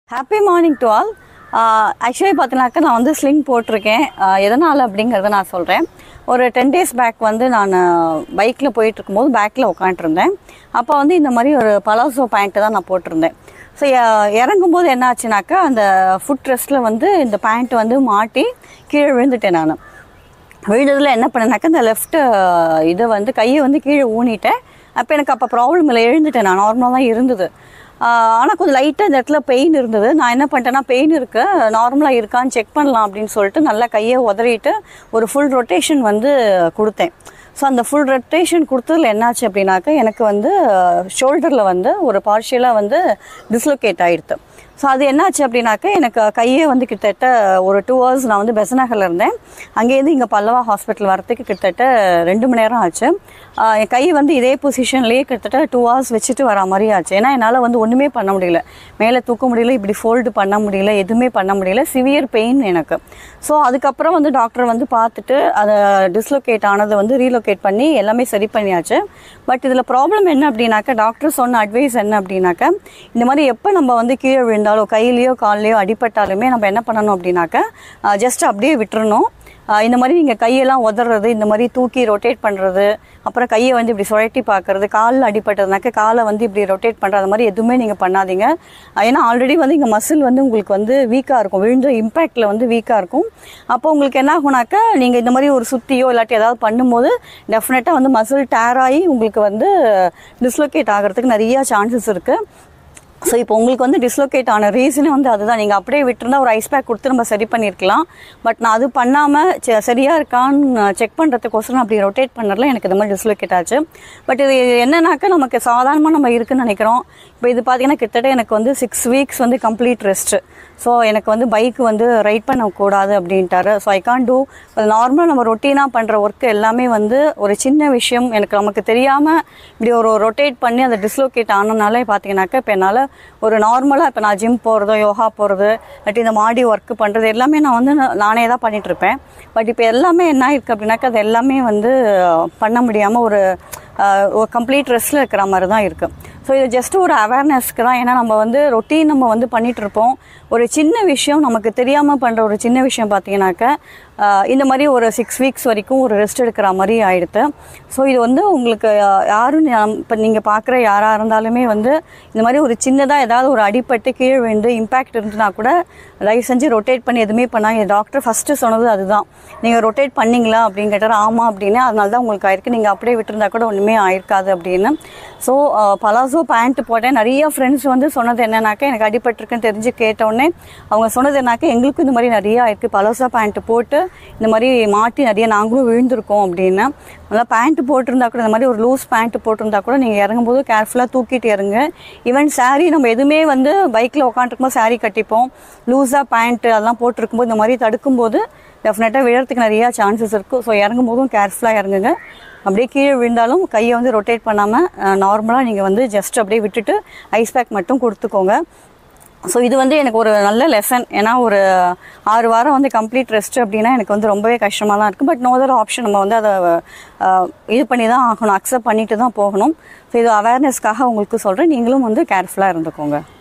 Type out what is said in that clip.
happy morning to all actually பார்த்தீங்கன்னாக்கா நான் வந்து ஸ்லிங் போட்டிருக்கேன் ஆஹ் எதனால் அப்படிங்கிறத நான் சொல்கிறேன் ஒரு டென் டேஸ் பேக் வந்து நான் பைக்கில் போயிட்டு இருக்கும்போது பேக்கில் உட்காந்துருந்தேன் அப்போ வந்து இந்த மாதிரி ஒரு பலாசோ பேண்ட்டு தான் நான் போட்டிருந்தேன் ஸோ இறங்கும்போது என்ன ஆச்சுனாக்கா அந்த ஃபுட் ரெஸ்ட்டில் வந்து இந்த பேண்ட் வந்து மாட்டி கீழே விழுந்துட்டேன் நான் விழுந்ததில் என்ன பண்ணேனாக்கா இந்த லெஃப்ட் இதை வந்து கையை வந்து கீழே ஊனிட்டேன் அப்போ எனக்கு அப்போ ப்ராப்ளம் இல்லை எழுந்துட்டேன் நான் நார்மலாக தான் இருந்தது ஆனால் கொஞ்சம் லைட்டாக இந்த இடத்துல பெயின் இருந்தது நான் என்ன பண்ணிட்டேன்னா பெயின் இருக்கு நார்மலாக இருக்கான்னு செக் பண்ணலாம் அப்படின்னு சொல்லிட்டு நல்லா கையை உதறிட்டு ஒரு ஃபுல் ரொட்டேஷன் வந்து கொடுத்தேன் ஸோ அந்த ஃபுல் ரொட்டேஷன் கொடுத்ததுல என்னாச்சு அப்படின்னாக்கா எனக்கு வந்து ஷோல்டரில் வந்து ஒரு பார்ஷியலாக வந்து டிஸ்லொகேட் ஆயிடுது ஸோ அது என்னாச்சு அப்படின்னாக்கா எனக்கு கையே வந்து கிட்டத்தட்ட ஒரு டூ ஹவர்ஸ் நான் வந்து பெசநகரில் இருந்தேன் அங்கேருந்து இங்கே பல்லவா ஹாஸ்பிட்டல் வரத்துக்கு கிட்டத்தட்ட ரெண்டு மணி நேரம் ஆச்சு ஆஹ் என் கை வந்து இதே பொசிஷன்லேயே கிட்டத்தட்ட டூ ஹவர்ஸ் வச்சுட்டு வர மாதிரி ஆச்சு ஏன்னா என்னால் வந்து ஒன்றுமே பண்ண முடியல மேலே தூக்க முடியல இப்படி ஃபோல்டு பண்ண முடியல எதுவுமே பண்ண முடியல சிவியர் பெயின் எனக்கு ஸோ அதுக்கப்புறம் வந்து டாக்டர் வந்து பார்த்துட்டு அதை டிஸ்லொகேட் ஆனதை வந்து ரீலொகேட் பண்ணி எல்லாமே சரி பண்ணியாச்சு பட் இதில் ப்ராப்ளம் என்ன அப்படின்னாக்கா டாக்டர் சொன்ன அட்வைஸ் என்ன அப்படின்னாக்கா இந்த மாதிரி எப்போ நம்ம வந்து கீழே விழுந்தாலோ கையிலையோ கால்லையோ அடிபட்டாலுமே நம்ம என்ன பண்ணணும் அப்படின்னாக்கா ஜஸ்ட் அப்படியே விட்டுறணும் ஆஹ் இந்த மாதிரி நீங்கள் கையெல்லாம் உதறது இந்த மாதிரி தூக்கி ரொட்டேட் பண்ணுறது அப்புறம் கையை வந்து இப்படி சுழட்டி பார்க்கறது காலில் அடிபட்டதுனாக்க காலை வந்து இப்படி ரொட்டேட் பண்ணுறது அந்த மாதிரி எதுவுமே நீங்கள் பண்ணாதீங்க ஆஹ் ஏன்னா ஆல்ரெடி வந்து இங்கே மசில் வந்து உங்களுக்கு வந்து வீக்காக இருக்கும் விழுந்த இம்பேக்டில் வந்து வீக்காக இருக்கும் அப்போ உங்களுக்கு என்ன ஆகுனாக்கா நீங்கள் இந்த மாதிரி ஒரு சுத்தியோ இல்லாட்டி ஏதாவது பண்ணும்போது டெஃபினட்டாக வந்து மசில் டேர் ஆகி உங்களுக்கு வந்து டிஸ்லொகேட் ஆகிறதுக்கு நிறைய சான்சஸ் இருக்குது ஸோ இப்போ உங்களுக்கு வந்து டிஸ்லொகேட் ஆன ரீசனே வந்து அதுதான் நீங்கள் அப்படியே விட்டுருந்தா ஒரு ஐஸ் பேக் கொடுத்து நம்ம சரி பண்ணியிருக்கலாம் பட் நான் அது பண்ணாமல் சரியாக இருக்கான்னு செக் பண்ணுறதுக்கோசரம் அப்படி ரொட்டேட் பண்ணறதுல எனக்கு இந்த மாதிரி டிஸ்லொகேட் ஆச்சு பட் இது என்னன்னாக்கா நமக்கு சாதாரணமாக நம்ம இருக்குன்னு நினைக்கிறோம் இப்போ இது பார்த்தீங்கன்னா கிட்டத்தட்ட எனக்கு வந்து சிக்ஸ் வீக்ஸ் வந்து கம்ப்ளீட் ரெஸ்ட்டு ஸோ எனக்கு வந்து பைக் வந்து ரைட் பண்ணக்கூடாது அப்படின்ட்டாரு ஸோ ஐ கான் டூ நார்மலாக நம்ம ரொட்டீனாக பண்ணுற ஒர்க்கு எல்லாமே வந்து ஒரு சின்ன விஷயம் எனக்கு நமக்கு தெரியாமல் இப்படி ஒரு ரொட்டேட் பண்ணி அதை டிஸ்லோகேட் ஆனனாலே பார்த்தீங்கன்னாக்கா இப்போ என்னால் ஒரு நார்மலாக இப்போ நான் ஜிம் போகிறதோ யோகா போகிறது இல்லாட்டி இந்த மாடி ஒர்க்கு பண்ணுறது எல்லாமே நான் வந்து நா- நானே தான் பண்ணிட்டு இருப்பேன் பட் இப்போ எல்லாமே என்ன ஆயிருக்கு அப்படின்னாக்கா அது எல்லாமே வந்து பண்ண முடியாமல் ஒரு ஆஹ், ஒரு கம்ப்ளீட் ரெஸ்ட்டில் இருக்கிற மாதிரி தான் இருக்குது ஸோ இது ஜஸ்ட் ஒரு அவேர்னஸ்க்கு தான் ஏன்னா நம்ம வந்து ரொட்டீன் நம்ம வந்து பண்ணிட்டு இருப்போம் ஒரு சின்ன விஷயம் நமக்கு தெரியாமல் பண்ணுற ஒரு சின்ன விஷயம் பார்த்தீங்கன்னாக்கா ஆஹ், இந்த மாதிரி ஒரு சிக்ஸ் வீக்ஸ் வரைக்கும் ஒரு ரெஸ்ட் எடுக்கிற மாதிரி ஆயிடுது ஸோ இது வந்து உங்களுக்கு ஆஹ், யாரும் இப்போ நீங்கள் பார்க்குற யாராக இருந்தாலுமே வந்து இந்த மாதிரி ஒரு சின்னதாக ஏதாவது ஒரு அடிபட்டு கீழே விழுந்து இம்பேக்ட் இருந்துனா கூட தயவு செஞ்சு ரொட்டேட் பண்ணி எதுவுமே பண்ணாங்க டாக்டர் ஃபஸ்ட்டு சொன்னது அதுதான் நீங்கள் ரொட்டேட் பண்ணீங்களா அப்படின்னு கேட்டார் ஆமாம் அப்படின்னு அதனால தான் உங்களுக்கு ஆயிருக்கு நீங்கள் அப்படியே விட்டுருந்தா கூட ஒன்றுமே ஆயிருக்காது அப்படின்னு ஸோ பலாசோ பேண்ட் போட்டேன் நிறைய ஃப்ரெண்ட்ஸ் வந்து சொன்னது என்னன்னாக்கா எனக்கு அடிபட்டிருக்குன்னு தெரிஞ்சு கேட்டோடனே அவங்க சொன்னது என்னாக்கா எங்களுக்கும் இந்த மாதிரி நிறைய இருக்குது பலாசோ பேண்ட் போட்டு இந்த மாதிரி மாட்டி நிறைய நாங்களும் விழுந்திருக்கோம் அப்படின்னு நல்லா பேண்ட் போட்டிருந்தா கூட இந்த மாதிரி ஒரு லூஸ் பேண்ட் போட்டிருந்தா கூட நீங்கள் இறங்கும்போது கேர்ஃபுல்லாக தூக்கிட்டு இறங்க ஈவன் saree நம்ம எதுவுமே வந்து பைக்கில் உட்காந்துருக்கும்போது saree கட்டிப்போம் லூஸாக பேண்ட் அதெல்லாம் போட்டிருக்கும்போது இந்த மாதிரி தடுக்கும்போது டெஃபினட்டாக விழறதுக்கு நிறையா சான்சஸ் இருக்குது ஸோ இறங்கும் போதும் கேர்ஃபுல்லாக இறங்குங்க அப்படியே கீழே விழுந்தாலும் கையை வந்து ரொட்டேட் பண்ணாமல் நார்மலாக நீங்கள் வந்து ஜஸ்ட் அப்படியே விட்டுட்டு ஐஸ் பேக் மட்டும் கொடுத்துக்கோங்க ஸோ இது வந்து எனக்கு ஒரு நல்ல லெசன் ஏன்னா ஒரு ஆறு வாரம் வந்து கம்ப்ளீட் ரெஸ்ட் அப்படின்னா எனக்கு வந்து ரொம்பவே கஷ்டமாக தான் இருக்குது பட் நோ அதர் ஆப்ஷன் நம்ம வந்து அதை அஹ், இது பண்ணி தான் ஆகணும் அக்செப்ட் பண்ணிட்டு தான் போகணும் ஸோ இது அவேர்னஸ்க்காக உங்களுக்கு சொல்கிறேன் நீங்களும் வந்து கேர்ஃபுல்லாக இருந்துக்கோங்க